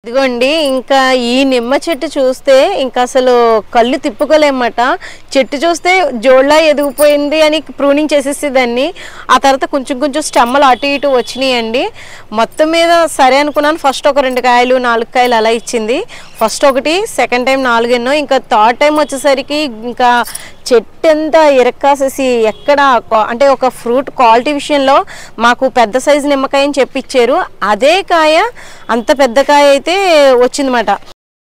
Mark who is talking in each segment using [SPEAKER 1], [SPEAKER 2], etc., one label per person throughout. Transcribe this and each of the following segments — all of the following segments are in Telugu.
[SPEAKER 1] ఇదిగోండి ఇంకా ఈ నిమ్మ చెట్టు చూస్తే ఇంకా అసలు కళ్ళు తిప్పుకోలేమట చెట్టు చూస్తే జోళ్ళ ఎదిగిపోయింది అని ప్రూనింగ్ చేసేసి దాన్ని ఆ తర్వాత కొంచెం కొంచెం స్టెమ్మలు అటు ఇటు వచ్చినాయండి మొత్తం మీద సరే అనుకున్నాను ఫస్ట్ ఒక రెండు కాయలు నాలుగు కాయలు అలా ఇచ్చింది ఫస్ట్ ఒకటి సెకండ్ టైం నాలుగు ఎన్నో ఇంకా థర్డ్ టైం వచ్చేసరికి ఇంకా చెట్టు అంతా ఇరక్కాసేసి ఎక్కడ క్వా- అంటే ఒక ఫ్రూట్ క్వాలిటీ విషయంలో మాకు పెద్ద సైజు నిమ్మకాయ అని చెప్పి ఇచ్చారు అదే కాయ అంత పెద్ద కాయ అయితే వచ్చిందన్నమాట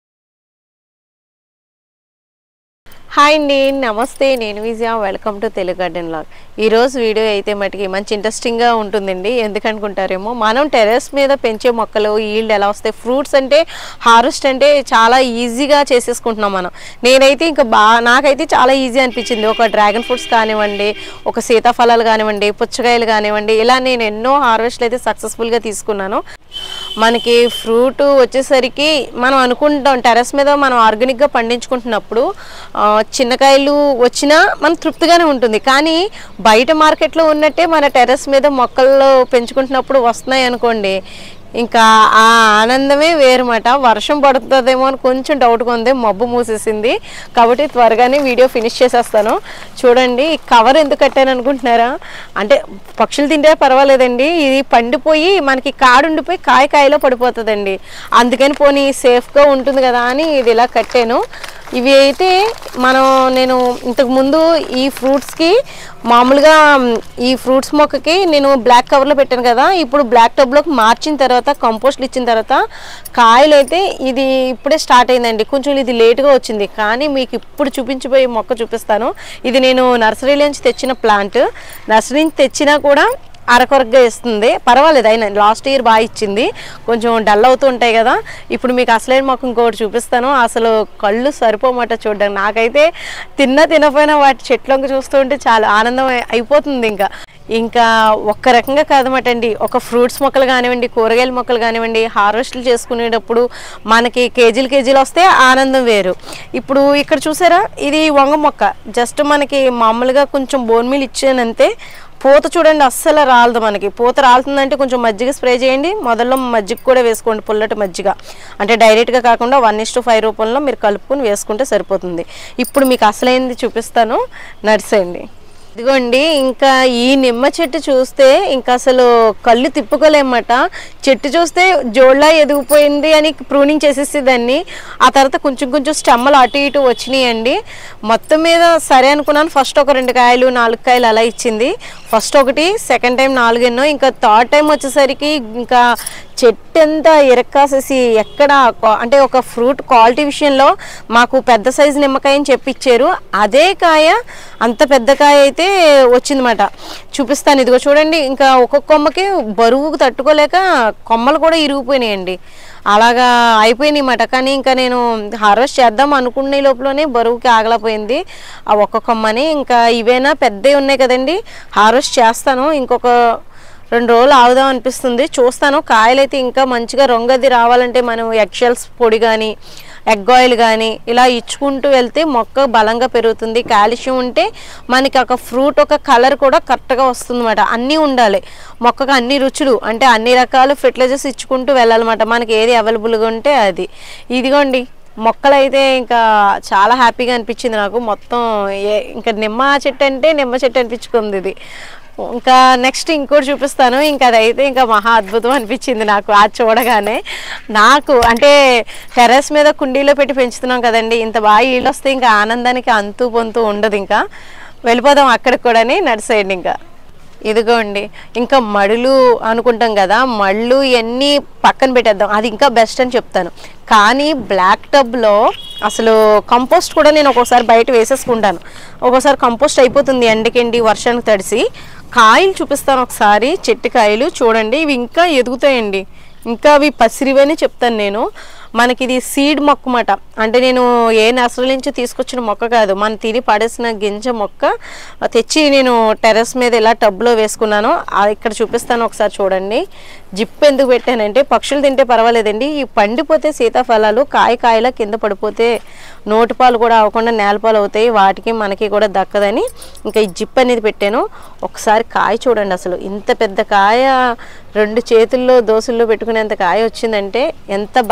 [SPEAKER 1] హాయ్ అండి నమస్తే నేను Vijaya welcome to Telugu garden log ఈరోజు వీడియో అయితే మటుకి మంచి ఇంట్రెస్టింగ్గా ఉంటుందండి ఎందుకనుకుంటారేమో మనం టెర్రస్ మీద పెంచే మొక్కలు ఈల్డ్ ఎలా వస్తాయి ఫ్రూట్స్ అంటే హార్వెస్ట్ అంటే చాలా ఈజీగా చేసేసుకుంటున్నాం మనం నేనైతే ఇంకా బా నాకైతే చాలా ఈజీ అనిపించింది ఒక డ్రాగన్ ఫ్రూట్స్ కానివ్వండి ఒక సీతాఫలాలు కానివ్వండి పుచ్చకాయలు కానివ్వండి ఇలా నేను ఎన్నో హార్వెస్ట్లు అయితే సక్సెస్ఫుల్గా తీసుకున్నాను మనకి ఫ్రూట్ వచ్చేసరికి మనం అనుకుంటాం టెర్రస్ మీద మనం ఆర్గానిక్గా పండించుకుంటున్నప్పుడు ఆ, చిన్నకాయలు వచ్చినా మన తృప్తిగానే ఉంటుంది కానీ బయట మార్కెట్లో ఉన్నట్టే మన టెర్రస్ మీద మొక్కల్లో పెంచుకుంటున్నప్పుడు వస్తున్నాయి అనుకోండి ఇంకా ఆ ఆనందమే వేరమాట వర్షం పడుతుందేమో అని కొంచెం డౌట్గా ఉంది మబ్బు మూసేసింది కాబట్టి త్వరగానే వీడియో ఫినిష్ చేసేస్తాను చూడండి ఈ కవర్ ఎందుకు కట్టాను అనుకుంటున్నారా అంటే పక్షులు తింటే పర్వాలేదండి ఇది పండిపోయి మనకి కాడుండిపోయి కాయ కాయలో పడిపోతుందండి అందుకని పోనీ సేఫ్గా ఉంటుంది కదా అని ఇది ఇలా కట్టాను ఇవి అయితే మనం నేను ఇంతకు ముందు ఈ ఫ్రూట్స్కి మామూలుగా మ్, ఈ ఫ్రూట్స్ మొక్కకి నేను బ్లాక్ కవర్లో పెట్టాను కదా ఇప్పుడు బ్లాక్ టబ్లోకి మార్చిన తర్వాత కంపోస్ట్లు ఇచ్చిన తర్వాత కాయలు అయితే ఇది ఇప్పుడే స్టార్ట్ అయిందండి కొంచెం ఇది లేట్గా వచ్చింది కానీ మీకు ఇప్పుడు చూపించబోయే మొక్క చూపిస్తాను ఇది నేను నర్సరీ నుంచి తెచ్చిన ప్లాంట్ నర్సరీ నుంచి తెచ్చినా కూడా అరకొరగా ఇస్తుంది పర్వాలేదు అయినా లాస్ట్ ఇయర్ బాగా ఇచ్చింది కొంచెం డల్ అవుతూ ఉంటాయి కదా ఇప్పుడు మీకు అసలైన మొక్క ఇంకోటి చూపిస్తాను అసలు కళ్ళు సరిపోమాట చూడడానికి నాకైతే తిన్నా తినపోయినా వాటి చెట్లంక చూస్తుంటే చాలా ఆనందం అయి- అయిపోతుంది ఇంకా ఇంకా ఒక్క రకంగా కాదన్నమాట అండి ఒక ఫ్రూట్స్ మొక్కలు కానివ్వండి కూరగాయల మొక్కలు కానివ్వండి హార్వెస్ట్లు చేసుకునేటప్పుడు మనకి కేజీలు కేజీలు వస్తే ఆనందం వేరు ఇప్పుడు ఇక్కడ చూసారా ఇది వంగ మొక్క జస్ట్ మనకి మామూలుగా కొంచెం బోన్ మీల్ ఇచ్చానంతే పూత చూడండి అస్సలు రాలదు మనకి పూత రాలుతుందంటే కొంచెం మజ్జిగ స్ప్రే చేయండి మొదల్లో మజ్జిగ కూడా వేసుకోండి పుల్లటి మజ్జిగ అంటే డైరెక్ట్గా కాకుండా వన్ ఇస్ టు ఫైవ్ రూపంలో మీరు కలుపుకొని వేసుకుంటే సరిపోతుంది ఇప్పుడు మీకు అసలైంది చూపిస్తాను నడిసేయండి ఇదిగోండి ఇంకా ఈ నిమ్మ చెట్టు చూస్తే ఇంకా అసలు కళ్ళు తిప్పుకోలేమట చెట్టు చూస్తే జోళ్ళ ఎదిగిపోయింది అని ప్రూనింగ్ చేసేసి దాన్ని ఆ తర్వాత కొంచెం కొంచెం స్టెమ్మలు అటు ఇటు వచ్చినాయండి మొత్తం మీద సరే అనుకున్నాను ఫస్ట్ ఒక రెండు కాయలు నాలుగు కాయలు అలా ఇచ్చింది ఫస్ట్ ఒకటి సెకండ్ టైం నాలుగు ఎన్నో ఇంకా థర్డ్ టైం వచ్చేసరికి ఇంకా చెట్టు అంతా ఇరక్కాసేసి ఎక్కడ క్వా- అంటే ఒక ఫ్రూట్ క్వాలిటీ విషయంలో మాకు పెద్ద సైజు నిమ్మకాయ అని చెప్పి ఇచ్చారు అదే కాయ అంత పెద్ద కాయ అయితే వచ్చిందన్నమాట చూపిస్తాను ఇదిగో చూడండి ఇంకా ఒక్కొక్క కొమ్మకి బరువుకు తట్టుకోలేక కొమ్మలు కూడా ఇరిగిపోయినాయండి అలాగా అయిపోయినాయి మాట కానీ ఇంకా నేను హార్వెస్ట్ చేద్దాం అనుకునే లోపలనే బరువుకి ఆగలేకపోయింది ఆ ఒక్క కొమ్మని ఇంకా ఇవేనా పెద్దవి ఉన్నాయి కదండి హార్వెస్ట్ చేస్తాను ఇంకొక రెండు రోజులు ఆగుదాం అనిపిస్తుంది చూస్తాను కాయలు అయితే ఇంకా మంచిగా రొంగది రావాలంటే మనం ఎగ్షెల్స్ పొడి కానీ ఎగ్ ఆయిల్ కానీ ఇలా ఇచ్చుకుంటూ వెళ్తే మొక్క బలంగా పెరుగుతుంది కాల్షియం ఉంటే మనకి ఒక ఫ్రూట్ ఒక కలర్ కూడా కరెక్ట్గా వస్తుందన్నమాట అన్నీ ఉండాలి మొక్కకు అన్ని రుచులు అంటే అన్ని రకాల ఫెర్టిలైజర్స్ ఇచ్చుకుంటూ వెళ్ళాలన్నమాట మనకి ఏది అవైలబుల్గా ఉంటే అది ఇదిగోండి మొక్కలు అయితే ఇంకా చాలా హ్యాపీగా అనిపించింది నాకు మొత్తం ఏ- ఇంకా నిమ్మ చెట్టు అంటే నిమ్మ చెట్టు అనిపించుకుంది ఇది ఇంకా నెక్స్ట్ ఇంకోటి చూపిస్తాను ఇంకా అదైతే ఇంకా మహా అద్భుతం అనిపించింది నాకు అది చూడగానే నాకు అంటే టెర్రస్ మీద కుండీలో పెట్టి పెంచుతున్నాం కదండి ఇంత బాగా ఇల్లు వస్తే ఇంకా ఆనందానికి అంతు పొంతు ఉండదు ఇంకా వెళ్ళిపోదాం అక్కడికి కూడాని నడిసేయండి ఇంకా ఇదిగోండి ఇంకా మడులు అనుకుంటాం కదా మళ్ళు ఇవన్నీ పక్కన పెట్టేద్దాం అది ఇంకా బెస్ట్ అని చెప్తాను కానీ బ్లాక్ టబ్లో అసలు కంపోస్ట్ కూడా నేను ఒక్కోసారి బయట వేసేసుకుంటాను ఒక్కోసారి కంపోస్ట్ అయిపోతుంది ఎండకెండి వర్షానికి తడిసి కాయలు చూపిస్తాను ఒకసారి చెట్టు కాయలు చూడండి ఇవి ఇంకా ఎదుగుతాయండి ఇంకా అవి పసిరివని చెప్తాను నేను మనకి ఇది సీడ్ మొక్క మాట అంటే నేను ఏ నర్సరీ నుంచి తీసుకొచ్చిన మొక్క కాదు మన తిని పడేసిన గింజ మొక్క తెచ్చి నేను టెర్రస్ మీద ఇలా టబ్లో వేసుకున్నాను ఆ ఇక్కడ చూపిస్తాను ఒకసారి చూడండి జిప్ ఎందుకు పెట్టానంటే పక్షులు తింటే పర్వాలేదండి ఈ పండిపోతే సీతాఫలాలు కాయ కాయలా కింద పడిపోతే నోటిపాలు కూడా అవ్వకుండా నేలపాలు అవుతాయి వాటికి మనకి కూడా దక్కదని ఇంకా ఈ జిప్ అనేది పెట్టాను ఒకసారి కాయ చూడండి అసలు ఇంత పెద్ద కాయ రెండు చేతుల్లో దోసుల్లో పెట్టుకునేంత కాయ వచ్చిందంటే ఎంత బలంగా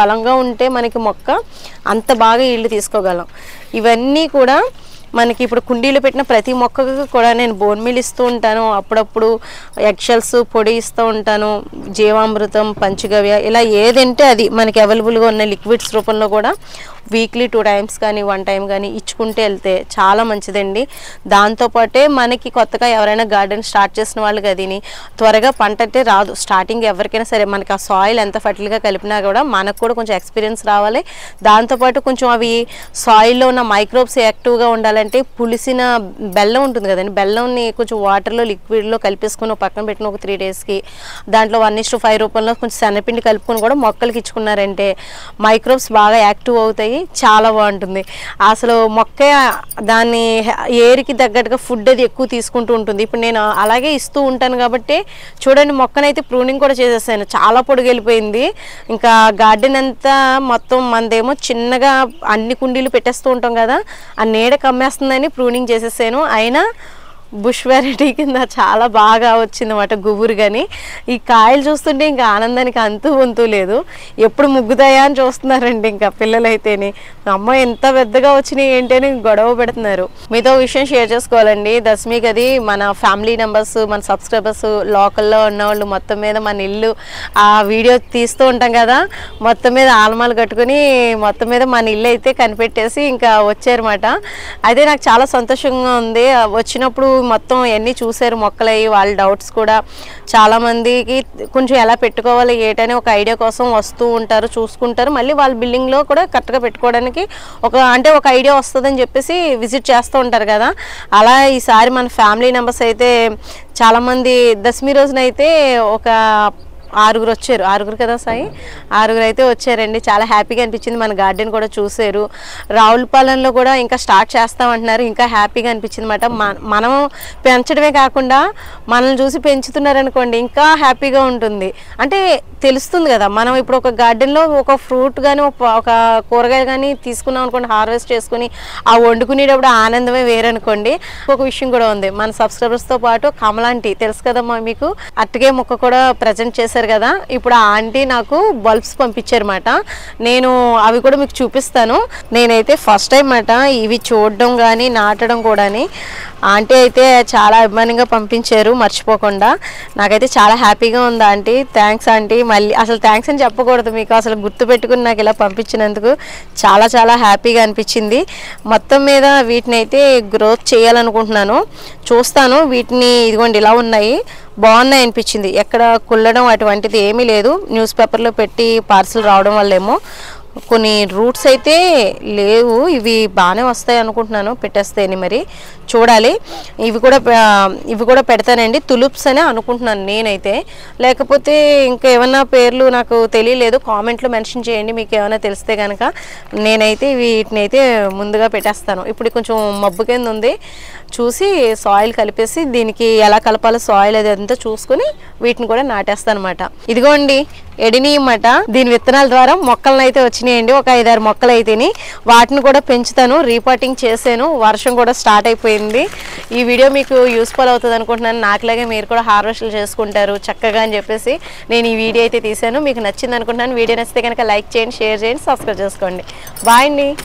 [SPEAKER 1] ఉంటే మనకి మొక్క అంత బాగా ఈల్డ్ తీసుకోగలం ఇవన్నీ కూడా మనకి ఇప్పుడు కుండీలో పెట్టిన ప్రతి మొక్కకు కూడా నేను బోన్ మీల్ ఇస్తూ ఉంటాను అప్పుడప్పుడు ఎక్షల్స్ పొడి ఇస్తూ ఉంటాను జీవామృతం పంచగవ్య ఇలా ఏదంటే అది మనకి అవైలబుల్గా ఉన్న లిక్విడ్స్ రూపంలో కూడా వీక్లీ టూ టైమ్స్ కానీ వన్ టైం కానీ ఇచ్చుకుంటే వెళ్తే చాలా మంచిదండి దాంతోపాటే మనకి కొత్తగా ఎవరైనా గార్డెన్ స్టార్ట్ చేసిన వాళ్ళకి అదిని త్వరగా పంట అంటే రాదు స్టార్టింగ్ ఎవరికైనా సరే మనకి ఆ సాయిల్ ఎంత ఫర్టిల్గా కలిపినా కూడా మనకు కూడా కొంచెం ఎక్స్పీరియన్స్ రావాలి దాంతోపాటు కొంచెం అవి సాయిల్లో ఉన్న మైక్రోబ్స్ యాక్టివ్గా ఉండాలంటే పులిసిన బెల్లం ఉంటుంది కదండి బెల్లంని కొంచెం వాటర్లో లిక్విడ్లో కలిపేసుకుని ఒక పక్కన పెట్టిన ఒక త్రీ డేస్కి దాంట్లో వన్ ఇస్ టు ఫైవ్ రూపంలో కొంచెం శనగపిండి కలుపుకొని కూడా మొక్కలకి ఇచ్చుకున్నారంటే మైక్రోబ్స్ బాగా యాక్టివ్ అవుతాయి చాలా బాగుంటుంది అసలు మొక్క దాన్ని ఏరికి తగ్గట్టుగా ఫుడ్ అది ఎక్కువ తీసుకుంటూ ఉంటుంది ఇప్పుడు నేను అలాగే ఇస్తూ ఉంటాను కాబట్టి చూడండి మొక్కనైతే ప్రూనింగ్ కూడా చేసేసాను చాలా పొడుగు వెళ్ళిపోయింది ఇంకా గార్డెన్ అంతా మొత్తం మనదేమో చిన్నగా అన్ని కుండీలు పెట్టేస్తూ ఉంటాం కదా ఆ నీడ కమ్మేస్తుందని ప్రూనింగ్ చేసేసాను అయినా బుష్ వెరైటీ కింద చాలా బాగా వచ్చిందన్నమాట గుబురు కానీ ఈ కాయలు చూస్తుంటే ఇంకా ఆనందానికి అంతు వంతు లేదు ఎప్పుడు ముగ్గుతాయా అని చూస్తున్నారండి ఇంకా పిల్లలైతేని అమ్మ ఎంత పెద్దగా వచ్చినాయి ఏంటి అని గొడవ పెడుతున్నారు మీతో విషయం షేర్ చేసుకోవాలండి దశమికి అది మన ఫ్యామిలీ మెంబర్స్ మన సబ్స్క్రైబర్స్ లోకల్లో ఉన్న వాళ్ళు మొత్తం మీద మన ఇల్లు ఆ వీడియో తీస్తూ ఉంటాం కదా మొత్తం మీద ఆలమాలు కట్టుకుని మొత్తం మీద మన ఇల్లు అయితే కనిపెట్టేసి ఇంకా వచ్చారన్నమాట అయితే నాకు చాలా సంతోషంగా ఉంది ఆ వచ్చినప్పుడు మొత్తం అన్నీ చూశారు మొక్కలవి వాళ్ళ డౌట్స్ కూడా చాలామందికి కొంచెం ఎలా పెట్టుకోవాలి ఏటని ఒక ఐడియా కోసం వస్తూ ఉంటారు చూసుకుంటారు మళ్ళీ వాళ్ళ బిల్డింగ్లో కూడా కరెక్ట్గా పెట్టుకోవడానికి ఒక అంటే ఒక ఐడియా వస్తుందని చెప్పేసి విజిట్ చేస్తూ ఉంటారు కదా అలా ఈసారి మన ఫ్యామిలీ మెంబర్స్ అయితే చాలామంది దశమి రోజున అయితే ఒక ఆరుగురు వచ్చారు ఆరుగురు కదా సాయి ఆరుగురు అయితే వచ్చారండి చాలా హ్యాపీగా అనిపించింది మన గార్డెన్ కూడా చూసారు రావులపాలెంలో కూడా ఇంకా స్టార్ట్ చేస్తామంటున్నారు ఇంకా హ్యాపీగా అనిపించింది అనమాట మనం పెంచడమే కాకుండా మనల్ని చూసి పెంచుతున్నారు అనుకోండి ఇంకా హ్యాపీగా ఉంటుంది అంటే తెలుస్తుంది కదా మనం ఇప్పుడు ఒక గార్డెన్లో ఒక ఫ్రూట్ కానీ ఒక కూరగాయ కానీ తీసుకున్నాం అనుకోండి హార్వెస్ట్ చేసుకుని ఆ వండుకునేటప్పుడు ఆనందమే వేరనుకోండి ఒక విషయం కూడా ఉంది మన సబ్స్క్రైబర్స్తో పాటు కమలాంటి తెలుసు కదమ్మా మీకు అట్టగే మొక్క కూడా ప్రజెంట్ చేశారు కదా ఇప్పుడు ఆ ఆంటీ నాకు బల్బ్స్ పంపించారన్నమాట నేను అవి కూడా మీకు చూపిస్తాను నేనైతే ఫస్ట్ టైం అన్నమాట ఇవి చూడడం కానీ నాటడం కూడాని ఆంటీ అయితే చాలా అభిమానంగా పంపించారు మర్చిపోకుండా నాకైతే చాలా హ్యాపీగా ఉంది ఆంటీ థ్యాంక్స్ ఆంటీ మళ్ళీ అసలు థ్యాంక్స్ అని చెప్పకూడదు మీకు అసలు గుర్తుపెట్టుకుని నాకు ఇలా పంపించినందుకు చాలా చాలా హ్యాపీగా అనిపించింది మొత్తం మీద వీటిని అయితే గ్రోత్ చేయాలనుకుంటున్నాను చూస్తాను వీటిని ఇదిగోండి ఇలా ఉన్నాయి బాగున్నాయి అనిపించింది ఎక్కడ కుల్లడం అటువంటిది ఏమీ లేదు న్యూస్ పేపర్లో పెట్టి పార్సల్ రావడం వల్లేమో కొన్ని రూట్స్ అయితే లేవు ఇవి బాగానే వస్తాయి అనుకుంటున్నాను పెట్టేస్తాయని మరి చూడాలి ఇవి కూడా ఆ, ఇవి కూడా పెడతానండి తులుప్స్ అని అనుకుంటున్నాను నేనైతే లేకపోతే ఇంకా ఏమన్నా పేర్లు నాకు తెలియలేదు కామెంట్లో మెన్షన్ చేయండి మీకు ఏమైనా తెలిస్తే కనుక నేనైతే వీటిని అయితే ముందుగా పెట్టేస్తాను ఇప్పుడు కొంచెం మబ్బు కింద ఉంది చూసి సాయిల్ కలిపేసి దీనికి ఎలా కలపాలో సాయిల్ అది అంతా చూసుకొని వీటిని కూడా నాటేస్తాను అనమాట ఇదిగోండి ఎడిని అన్నమాట దీని విత్తనాల ద్వారా మొక్కలను అయితే వచ్చినాయండి ఒక ఐదారు మొక్కలు అయితేని వాటిని కూడా పెంచుతాను రీపాటింగ్ చేశాను వర్షం కూడా స్టార్ట్ అయిపోయింది ఈ వీడియో మీకు యూస్ఫుల్ అవుతుంది అనుకుంటున్నాను నాకులాగే మీరు కూడా హార్వెస్ట్లు చేసుకుంటారు చక్కగా అని చెప్పేసి నేను ఈ వీడియో అయితే తీశాను మీకు నచ్చింది అనుకుంటున్నాను వీడియో నచ్చితే కనుక లైక్ చేయండి షేర్ చేయండి సబ్స్క్రైబ్ చేసుకోండి బాయ్ అండి